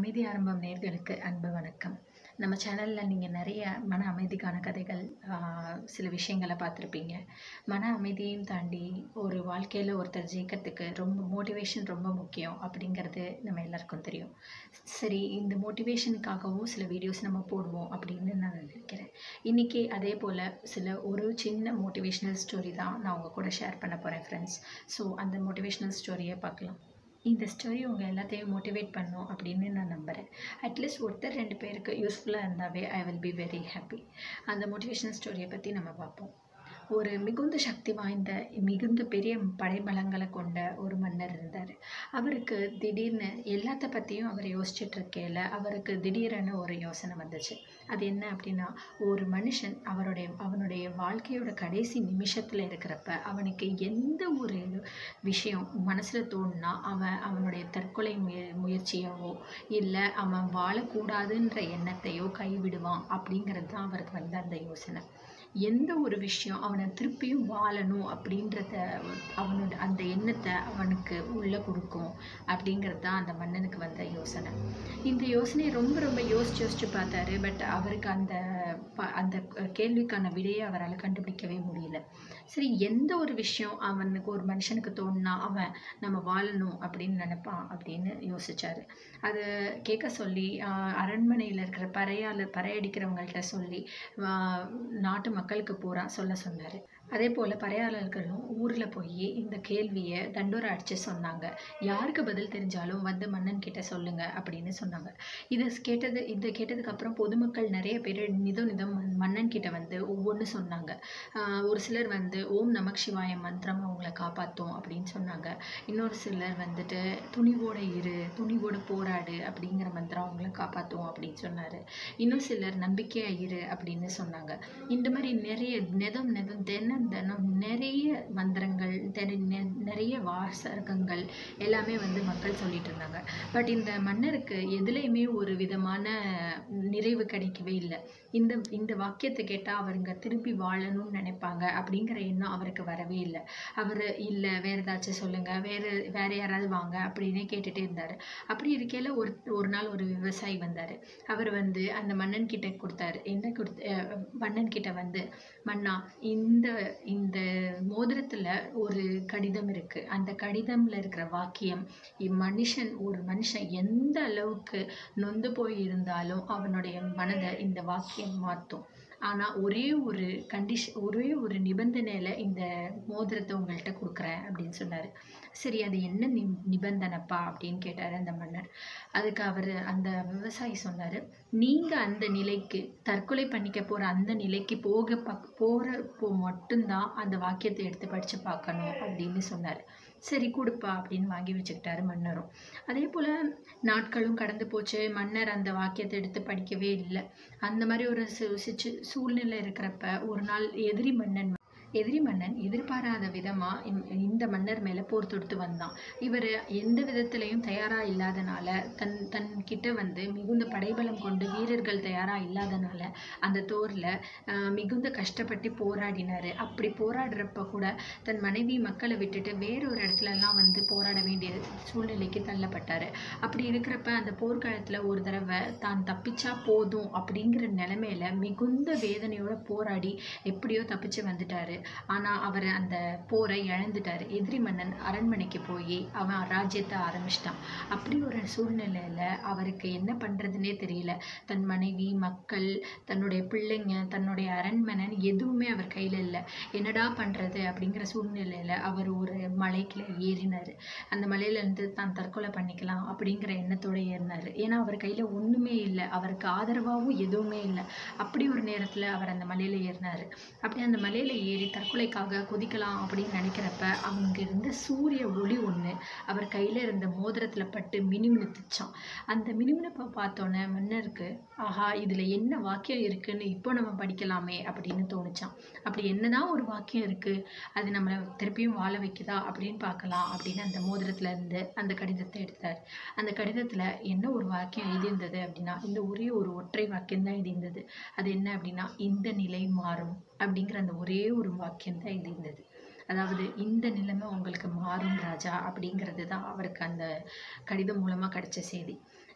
அமைதி ஆரம்பம் நேர்களுக்கு அன்பு வணக்கம் நம்ம சேனலில் நீங்கள் நிறைய மன அமைதிக்கான கதைகள் ஆஹ், சில விஷயங்களை பார்த்துருப்பீங்க மன அமைதியையும் தாண்டி ஒரு வாழ்க்கையில் ஒருத்தர் ஜெயிக்கிறதுக்கு ரொம்ப மோட்டிவேஷன் ரொம்ப முக்கியம் அப்படிங்கிறது நம்ம எல்லாருக்கும் தெரியும் சரி இந்த மோட்டிவேஷனுக்காகவும் சில வீடியோஸ் நம்ம போடுவோம் அப்படின்னு நான் நினைக்கிறேன் இன்றைக்கி அதே போல் சில ஒரு சின்ன மோட்டிவேஷ்னல் ஸ்டோரி தான் நான் உங்கள் கூட ஷேர் பண்ண போகிறேன் ஃப்ரெண்ட்ஸ் ஸோ அந்த மோட்டிவேஷ்னல் ஸ்டோரியை பார்க்கலாம் இந்த ஸ்டோரி உங்கள் எல்லாத்தையும் மோட்டிவேட் பண்ணும் அப்படின்னு நான் நம்புகிறேன் அட்லீஸ்ட் ஒருத்தர் ரெண்டு பேருக்கு யூஸ்ஃபுல்லாக இருந்தாவே I will be very happy அந்த மோட்டிவேஷனல் ஸ்டோரியை பற்றி நம்ம பார்ப்போம் ஒரு மிகுந்த சக்தி வாய்ந்த மிகுந்த பெரிய படைபலங்களை கொண்ட ஒரு மன்னர் இருந்தார் அவருக்கு திடீர்னு எல்லாத்த பற்றியும் அவர் யோசிச்சுட்டு இருக்கையில் அவருக்கு திடீரென ஒரு யோசனை வந்துச்சு அது என்ன அப்படின்னா ஒரு மனுஷன் அவருடைய அவனுடைய வாழ்க்கையோட கடைசி நிமிஷத்தில் இருக்கிறப்ப அவனுக்கு எந்த ஒரு விஷயம் மனசில் தோணுனா அவன் அவனுடைய தற்கொலை முய முயற்சியவோ இல்லை அவன் வாழக்கூடாதுன்ற எண்ணத்தையோ கைவிடுவான் அப்படிங்கிறது தான் அவருக்கு வந்த அந்த யோசனை எந்த ஒரு விஷயம் அவனை திருப்பியும் வாழணும் அப்படின்றத அவனோட அந்த எண்ணத்தை அவனுக்கு உள்ளே கொடுக்கும் அப்படிங்கிறது தான் அந்த மன்னனுக்கு வந்த யோசனை இந்த யோசனையை ரொம்ப ரொம்ப யோசிச்சு யோசிச்சு பார்த்தாரு பட் அவருக்கு அந்த ப- அந்த கேள்விக்கான விடையை அவரால் கண்டுபிடிக்கவே முடியல சரி எந்த ஒரு விஷயம் அவனுக்கு ஒரு மனுஷனுக்கு தோணுனா அவன் நம்ம வாழணும் அப்படின்னு நினைப்பான் அப்படின்னு யோசிச்சாரு அதை கேட்க சொல்லி ஆஹ், அரண்மனையில் இருக்கிற பறையாளர் பறையடிக்கிறவங்கள்ட்ட சொல்லி ஆஹ், நாட்டு மக்களுக்கு பூரா சொல்ல சொன்னார் அதே போல் பறையாளர்களும் ஊரில் போய் இந்த கேள்வியை தண்டோரா அடித்து சொன்னாங்க யாருக்கு பதில் தெரிஞ்சாலும் வந்து மன்னன் கிட்ட சொல்லுங்க அப்படின்னு சொன்னாங்க இதை கேட்டது இதை கேட்டதுக்கப்புறம் பொதுமக்கள் நிறைய பேர் நிதம் நிதம் மன்- மன்னன் கிட்ட வந்து ஒவ்வொன்று சொன்னாங்க ஆஹ் ஒரு சிலர் வந்து ஓம் நமக் சிவாய மந்திரம் அவங்கள காப்பாற்றும் அப்படின்னு சொன்னாங்க இன்னொரு சிலர் வந்துட்டு துணிவோட இரு துணிவோட போராடு அப்படிங்கிற மந்திரம் அவங்கள காப்பாற்றும் அப்படின்னு சொன்னார் இன்னும் சிலர் நம்பிக்கையா இரு அப்படின்னு சொன்னாங்க இந்த மாதிரி நிறைய நெதம் நெதம் தினம் தினம் நிறைய மந்திரங்கள் தெரி- நெ- நிறைய வாசகங்கள் எல்லாமே வந்து மக்கள் சொல்லிட்டு இருந்தாங்க பட் இந்த மன்னருக்கு எதுலேயுமே ஒரு விதமான நிறைவு கிடைக்கவே இல்லை இந்த இந்த வாக்கியத்தை கேட்டால் அவருங்க திருப்பி வாழணும்னு நினைப்பாங்க அப்படிங்கிற எண்ணம் அவருக்கு வரவே இல்லை அவர் இல்லை வேற ஏதாச்சும் சொல்லுங்க வேற வேற யாராவது வாங்க அப்படின்னே கேட்டுட்டே இருந்தார் அப்படி இருக்கையில் ஒரு ஒரு நாள் ஒரு விவசாயி வந்தார் அவர் வந்து அந்த மன்னன் கிட்ட கொடுத்தாரு என்ன கொடுத்து அஹ் மன்னன் கிட்ட வந்து மன்னா இந்த இந்த மோதிரத்தில் ஒரு கடிதம் இருக்குது அந்த கடிதம்ல இருக்கிற வாக்கியம் இம்மனுஷன் ஒரு மனுஷன் எந்த அளவுக்கு நொந்து போய் இருந்தாலும் அவனுடைய மனதை இந்த வாக்கியம் மாற்றும் ஆனால் ஒரே ஒரு கண்டிஷன் ஒரே ஒரு நிபந்தனையில் இந்த மோதிரத்தை உங்கள்கிட்ட கொடுக்குறேன் அப்படின்னு சொன்னார் சரி அது என்ன நி நிபந்தனைப்பா அப்படின்னு கேட்டார் அந்த மன்னர் அதுக்கு அவர் அந்த விவசாயி சொன்னார் நீங்கள் அந்த நிலைக்கு தற்கொலை பண்ணிக்க போகிற அந்த நிலைக்கு போக பக் போகிறப்போ மட்டும்தான் அந்த வாக்கியத்தை எடுத்து படித்து பார்க்கணும் அப்படின்னு சொன்னார் சரி கொடுப்பா அப்படின்னு வாங்கி வச்சுக்கிட்டாரு மன்னரும் அதே போல் நாட்களும் கடந்து போச்சு மன்னர் அந்த வாக்கியத்தை எடுத்து படிக்கவே இல்லை அந்த மாதிரி ஒரு சு- சிச்சு சூழ்நிலை இருக்கிறப்ப ஒரு நாள் எதிரி மன்னன் எதிரி மன்னன் எதிர்பாராத விதமாக இந்த மன்னர் மேலே போர் தொடுத்து வந்தான் இவர் எந்த விதத்திலையும் தயாராக இல்லாதனால தன் தன் கிட்ட வந்து மிகுந்த படைபலம் கொண்டு வீரர்கள் தயாராக இல்லாதனால அந்த தோரில் மிகுந்த கஷ்டப்பட்டு போராடினார் அப்படி போராடுறப்ப கூட தன் மனைவி மக்களை விட்டுட்டு வேறொரு இடத்துலலாம் வந்து போராட வேண்டிய சூழ்நிலைக்கு தள்ளப்பட்டார் அப்படி இருக்கிறப்ப அந்த போர்க்காலத்தில் ஒரு தடவை தான் தப்பிச்சா போதும் அப்படிங்கிற நிலைமையில மிகுந்த வேதனையோட போராடி எப்படியோ தப்பிச்சு வந்துட்டாரு ஆனால் அவர் அந்த போரை இழந்துட்டார் எதிரி மன்னன் அரண்மனைக்கு போய் அவன் ராஜ்யத்தை ஆரம்பிச்சிட்டான் அப்படி ஒரு சூழ்நிலையில் அவருக்கு என்ன பண்ணுறதுனே தெரியல தன் மனைவி மக்கள் தன்னுடைய பிள்ளைங்க தன்னுடைய அரண்மனை எதுவுமே அவர் கையில் இல்லை என்னடா பண்ணுறது அப்படிங்கிற சூழ்நிலையில் அவர் ஒரு மலைக்குள்ள ஏறினார் அந்த மலையிலேருந்து தான் தற்கொலை பண்ணிக்கலாம் அப்படிங்கிற எண்ணத்தோடு ஏறினார் ஏன்னா அவர் கையில் ஒன்றுமே இல்லை அவருக்கு ஆதரவாகவும் எதுவுமே இல்லை அப்படி ஒரு நேரத்தில் அவர் அந்த மலையில் ஏறினார் அப்படி அந்த மலையில் ஏறி தற்கொலைக்காக கொதிக்கலாம் அப்படின்னு நினைக்கிறப்ப அவங்க இருந்த சூரிய ஒளி ஒன்று அவர் கையில் இருந்த மோதிரத்தில் பட்டு மினுமினுத்துச்சான் அந்த மினுமினுப்பை பார்த்தோன்னே மன்னருக்கு ஆஹா இதில் என்ன வாக்கியம் இருக்குன்னு இப்போ நம்ம படிக்கலாமே அப்படின்னு தோணுச்சான் அப்படி என்னதான் ஒரு வாக்கியம் இருக்குது அது நம்மளை திருப்பியும் வாழ வைக்குதா அப்படின்னு பார்க்கலாம் அப்படின்னு அந்த மோதிரத்துல இருந்து அந்த கடிதத்தை எடுத்தார் அந்த கடிதத்தில் என்ன ஒரு வாக்கியம் எழுதியிருந்தது அப்படின்னா இந்த ஒரே ஒரு ஒற்றை வாக்கியம் தான் எழுதியிருந்தது அது என்ன அப்படின்னா இந்த நிலை மாறும் அப்படிங்கிற அந்த ஒரே ஒரு வாக்கியம் தான் எழுதியிருந்தது அதாவது இந்த நிலைமை உங்களுக்கு மாறும் ராஜா அப்படிங்கிறது தான் அவருக்கு அந்த கடிதம் மூலமாக கிடைச்ச செய்தி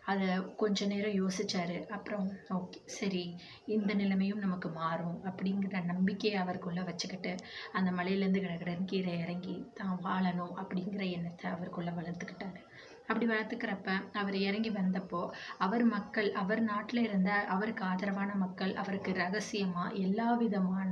அதை கொஞ்ச நேரம் யோசிச்சாரு அப்புறம் ஓகே சரி இந்த நிலைமையும் நமக்கு மாறும் அப்படிங்கிற நம்பிக்கையை அவருக்குள்ளே வச்சுக்கிட்டு அந்த மலையிலேருந்து கிடக்கிறன்னு கீழே இறங்கி தான் வாழணும் அப்படிங்கிற எண்ணத்தை அவருக்குள்ளே வளர்த்துக்கிட்டாரு அப்படி வளர்த்துக்கிறப்ப அவர் இறங்கி வந்தப்போ அவர் மக்கள் அவர் நாட்டில் இருந்த அவருக்கு ஆதரவான மக்கள் அவருக்கு ரகசியமாக எல்லா விதமான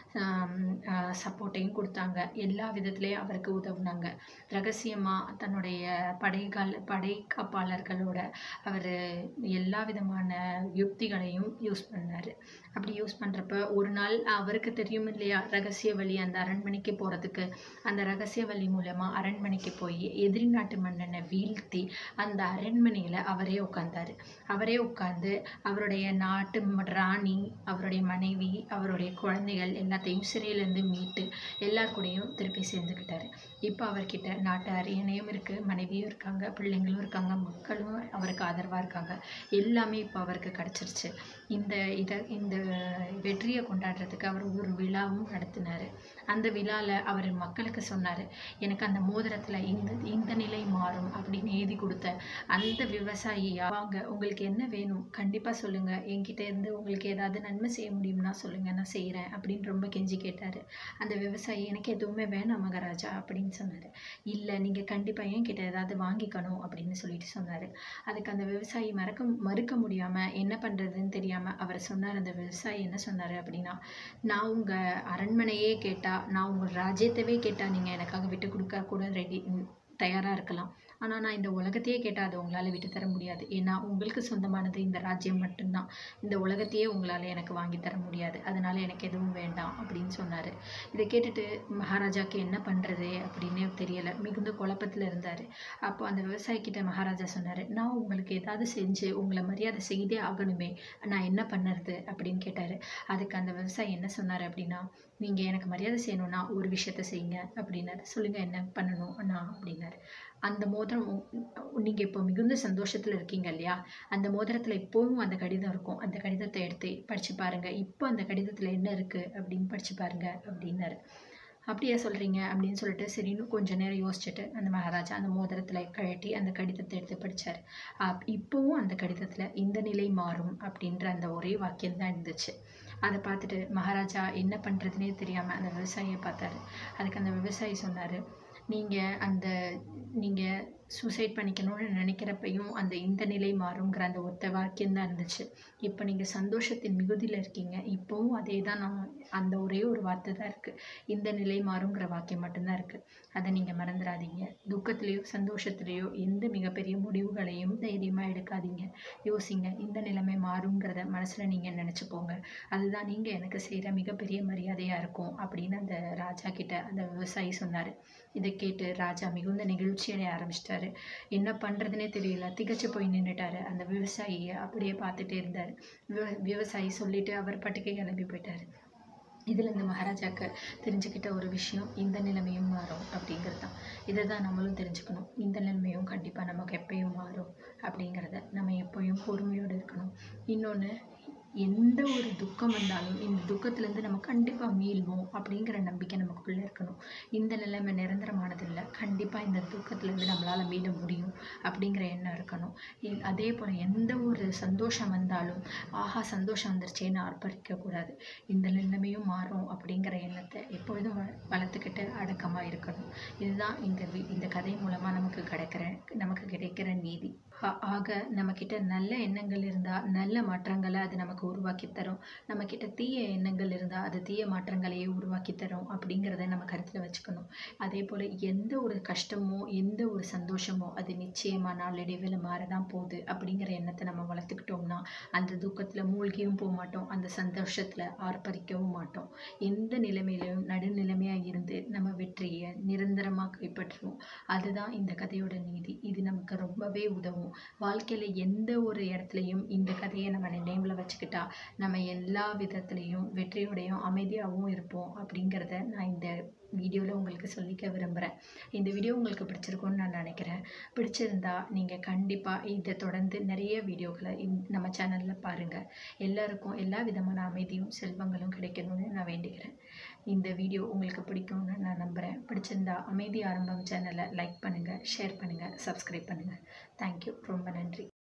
சப்போர்ட்டையும் கொடுத்தாங்க எல்லா விதத்துலேயும் அவருக்கு உதவுனாங்க ரகசியமாக தன்னுடைய படைகள் படை காப்பாளர்களோட அவர் எல்லா விதமான யுக்திகளையும் யூஸ் பண்ணார் அப்படி யூஸ் பண்ணுறப்ப ஒரு நாள் அவருக்கு தெரியும் இல்லையா ரகசிய வழி அந்த அரண்மனைக்கு போகிறதுக்கு அந்த ரகசிய வழி மூலமாக அரண்மனைக்கு போய் எதிரி நாட்டு மன்னனை வீழ்த்தி அந்த அரண்மனையில் அவரே உட்கார்ந்தாரு அவரே உட்கார்ந்து அவருடைய நாட்டு ம- ராணி அவருடைய மனைவி அவருடைய குழந்தைகள் எல்லாத்தையும் சிறையிலேருந்து மீட்டு எல்லார் கூடயும் திருப்பி சேர்ந்துக்கிட்டாரு இப்போ அவர்கிட்ட நாட்டு அரியணையும் இருக்குது மனைவியும் இருக்காங்க பிள்ளைங்களும் இருக்காங்க மக்களும் அவருக்கு ஆதரவாக இருக்காங்க எல்லாமே இப்போ அவருக்கு கிடச்சிருச்சு இந்த இதை இந்த வெற்றியை கொண்டாடுறதுக்கு அவர் ஒரு விழாவும் நடத்தினார் அந்த விழாவில் அவர் மக்களுக்கு சொன்னார் எனக்கு அந்த மோதிரத்தில் இந்த இந்த நிலை மாறும் அப்படின்னு எழுதி கொடுத்த அந்த விவசாயியா வாங்க உங்களுக்கு என்ன வேணும் கண்டிப்பாக சொல்லுங்கள் என்கிட்ட இருந்து உங்களுக்கு ஏதாவது நன்மை செய்ய முடியும்னா சொல்லுங்கள் நான் செய்கிறேன் அப்படின்னு ரொம்ப கெஞ்சி கேட்டார் அந்த விவசாயி எனக்கு எதுவுமே வேணாம் மகாராஜா அப்படின்னு சொன்னார் இல்லை நீங்கள் கண்டிப்பாக என்கிட்ட ஏதாவது வாங்கிக்கணும் அப்படின்னு சொல்லிட்டு சொன்னார் அதுக்கு அந்த விவசாயி மறக்க மறுக்க முடியாமல் என்ன பண்ணுறதுன்னு தெரியாமல் அவர் சொன்னார் அந்த விவசாயி என்ன சொன்னார் அப்படின்னா நான் உங்கள் அரண்மனையே கேட்டால் நான் உங்கள் ராஜ்யத்தவே கேட்டால் நீங்கள் எனக்காக விட்டு கொடுக்க கூட ரெடி தயாராக இருக்கலாம் ஆனால் நான் இந்த உலகத்தையே கேட்டால் அதை உங்களால் விட்டு தர முடியாது ஏன்னா உங்களுக்கு சொந்தமானது இந்த ராஜ்யம் மட்டும்தான் இந்த உலகத்தையே உங்களால் எனக்கு வாங்கி தர முடியாது அதனால எனக்கு எதுவும் வேண்டாம் அப்படின்னு சொன்னார் இதை கேட்டுட்டு மகாராஜாக்கு என்ன பண்ணுறது அப்படின்னே தெரியலை மிகுந்த குழப்பத்தில் இருந்தார் அப்போ அந்த விவசாயிக்கிட்ட மகாராஜா சொன்னார் நான் உங்களுக்கு ஏதாவது செஞ்சு உங்களை மரியாதை செய்தே ஆகணுமே நான் என்ன பண்ணுறது அப்படின்னு கேட்டார் அதுக்கு அந்த விவசாயி என்ன சொன்னார் அப்படின்னா நீங்கள் எனக்கு மரியாதை செய்யணும்னா ஒரு விஷயத்த செய்யுங்க அப்படின்னாரு சொல்லுங்கள் என்ன பண்ணணும் அண்ணா அப்படின்னாரு அந்த மோதிரம் நீங்கள் இப்போ மிகுந்த சந்தோஷத்தில் இருக்கீங்க இல்லையா அந்த மோதிரத்தில் இப்போவும் அந்த கடிதம் இருக்கும் அந்த கடிதத்தை எடுத்து படித்து பாருங்கள் இப்போ அந்த கடிதத்தில் என்ன இருக்குது அப்படின்னு படித்து பாருங்க அப்படின்னாரு அப்படியா சொல்கிறீங்க அப்படின்னு சொல்லிட்டு சரின்னு கொஞ்ச நேரம் யோசிச்சுட்டு அந்த மகாராஜா அந்த மோதிரத்தில் கழட்டி அந்த கடிதத்தை எடுத்து படித்தார் இப்போவும் அந்த கடிதத்தில் இந்த நிலை மாறும் அப்படின்ற அந்த ஒரே வாக்கியம் தான் இருந்துச்சு அதை பார்த்துட்டு மகாராஜா என்ன பண்ணுறதுனே தெரியாமல் அந்த விவசாயியை பார்த்தாரு அதுக்கு அந்த விவசாயி சொன்னார் நீங்கள் அந்த நீங்கள் சூசைட் பண்ணிக்கணும்னு நினைக்கிறப்பையும் அந்த இந்த நிலை மாறுங்கிற அந்த ஒத்த வாக்கியம் தான் இருந்துச்சு இப்போ நீங்கள் சந்தோஷத்தின் மிகுதியில் இருக்கீங்க இப்போவும் அதே தான் நான் அந்த ஒரே ஒரு வார்த்தை தான் இருக்குது இந்த நிலை மாறுங்கிற வாக்கியம் மட்டும்தான் இருக்குது அதை நீங்கள் மறந்துடாதீங்க துக்கத்துலேயோ சந்தோஷத்துலேயோ எந்த மிகப்பெரிய முடிவுகளையும் தைரியமாக எடுக்காதீங்க யோசிங்க இந்த நிலைமை மாறுங்கிறத மனசில் நீங்கள் நினச்சிக்கோங்க அதுதான் நீங்கள் எனக்கு செய்கிற மிகப்பெரிய மரியாதையாக இருக்கும் அப்படின்னு அந்த ராஜா கிட்ட அந்த விவசாயி சொன்னார் இதை கேட்டு ராஜா மிகுந்த நெகிழ்ச்சி அடைய ஆரம்பிச்சிட்டாரு என்ன பண்ணுறதுனே தெரியல திகச்சு போய் நின்றுட்டாரு அந்த விவசாயியை அப்படியே பார்த்துட்டே இருந்தார் விவ விவசாயி சொல்லிட்டு அவர் பாட்டுக்கே கிளம்பி போயிட்டாரு இதில் இந்த மகாராஜாக்கு தெரிஞ்சுக்கிட்ட ஒரு விஷயம் இந்த நிலைமையும் மாறும் அப்படிங்கிறது தான் இதை தான் நம்மளும் தெரிஞ்சுக்கணும் இந்த நிலைமையும் கண்டிப்பாக நமக்கு எப்பயும் மாறும் அப்படிங்கிறத நம்ம எப்பயும் பொறுமையோடு இருக்கணும் இன்னொன்று எந்த ஒரு துக்கம் வந்தாலும் இந்த துக்கத்துலேருந்து நம்ம கண்டிப்பாக மீள்வோம் அப்படிங்கிற நம்பிக்கை நமக்குள்ளே இருக்கணும் இந்த நிலைமை நிரந்தரமானதில்லை கண்டிப்பாக இந்த துக்கத்துலேருந்து நம்மளால் மீள முடியும் அப்படிங்கிற எண்ணம் இருக்கணும் இ- அதே போல் எந்த ஒரு சந்தோஷம் வந்தாலும் ஆஹா சந்தோஷம் வந்துருச்சேன்னு ஆர்ப்பரிக்கக்கூடாது இந்த நிலைமையும் மாறும் அப்படிங்கிற எண்ணத்தை எப்பொழுதும் வ- வளர்த்துக்கிட்டு அடக்கமாக இருக்கணும் இதுதான் இந்த வி- இந்த கதை மூலமாக நமக்கு கிடைக்கிற நமக்கு கிடைக்கிற நீதி ஆ- ஆக நம்மக்கிட்ட நல்ல எண்ணங்கள் இருந்தால் நல்ல மாற்றங்களை அது நமக்கு உருவாக்கி தரும் நம்மக்கிட்ட தீய எண்ணங்கள் இருந்தால் அது தீய மாற்றங்களையே உருவாக்கி தரும் அப்படிங்கிறத நம்ம கருத்தில் வச்சுக்கணும் அதே போல் எந்த ஒரு கஷ்டமோ எந்த ஒரு சந்தோஷமோ அது நிச்சயமாக நாளடைவில் மாறதான் போகுது அப்படிங்கிற எண்ணத்தை நம்ம வளர்த்துக்கிட்டோம்னா அந்த துக்கத்தில் மூழ்கியும் போக மாட்டோம் அந்த சந்தோஷத்தில் ஆர்ப்பரிக்கவும் மாட்டோம் எந்த நிலைமையிலையும் நடுநிலைமையாக இருந்து நம்ம வெற்றியை நிரந்தரமாக கைப்பற்றுவோம் அதுதான் இந்த கதையோட நீதி இது நமக்கு ரொம்பவே உதவும் வாழ்க்கையில் எந்த ஒரு இடத்துலையும் இந்த கதையை நம்ம நினைவில் வச்சுக்கிட்டா நம்ம எல்லா விதத்துலேயும் வெற்றியோடையும் அமைதியாகவும் இருப்போம் அப்படிங்கிறத நான் இந்த வீடியோவில் உங்களுக்கு சொல்லிக்க விரும்புகிறேன் இந்த வீடியோ உங்களுக்கு பிடிச்சிருக்கும்னு நான் நினைக்கிறேன் பிடிச்சிருந்தா நீங்கள் கண்டிப்பாக இதை தொடர்ந்து நிறைய வீடியோக்களை இந்த- நம்ம சேனலில் பாருங்கள் எல்லாருக்கும் எல்லா விதமான அமைதியும் செல்வங்களும் கிடைக்கணும்னு நான் வேண்டிக்கிறேன் இந்த வீடியோ உங்களுக்கு பிடிக்கும்னு நான் நம்புகிறேன் பிடிச்சிருந்தா அமைதி ஆரம்பம் சேனலை லைக் பண்ணுங்கள் ஷேர் பண்ணுங்கள் சப்ஸ்கிரைப் பண்ணுங்கள் தேங்க்யூ ரொம்ப நன்றி